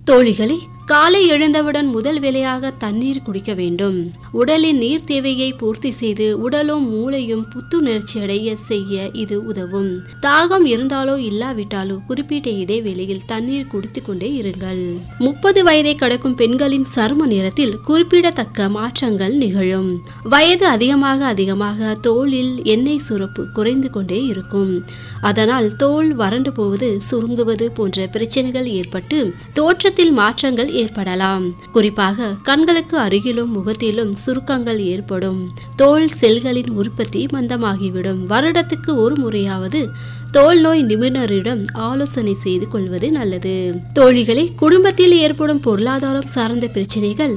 தோழிகளே காலை எழுந்தவுடன் முதல் வேளையாக தண்ணீர் குடிக்க வேண்டும் உடலின் நீர் தேவையை பூர்த்தி செய்து உடலும் மூளையும் புத்துணர்ச்சி அடைய செய்ய இது உதவும் தாகம் இருந்தாலோ இல்லாவிட்டாலோ குறிப்பிட்ட இடைவேளையில் தண்ணீர் குடித்துக் கொண்டே இருங்கள் முப்பது வயதை கடக்கும் பெண்களின் சரும நிறத்தில் குறிப்பிடத்தக்க மாற்றங்கள் நிகழும் வயது அதிகமாக அதிகமாக தோலில் எண்ணெய் சுரப்பு குறைந்து கொண்டே இருக்கும் அதனால் தோல் வறண்டு போவது சுருங்குவது போன்ற பிரச்சனைகள் ஏற்பட்டு தோற்றத்தில் மாற்றங்கள் ஏற்படலாம் குறிப்பாக கண்களுக்கு அருகிலும் முகத்திலும் சுருக்கங்கள் ஏற்படும் தோல் செல்களின் உற்பத்தி மந்தமாகிவிடும் வருடத்துக்கு ஒரு முறையாவது தோல் நோய் நிபுணரிடம் ஆலோசனை செய்து கொள்வது நல்லது தோழிகளே குடும்பத்தில் ஏற்படும் பொருளாதாரம் சார்ந்த பிரச்சனைகள்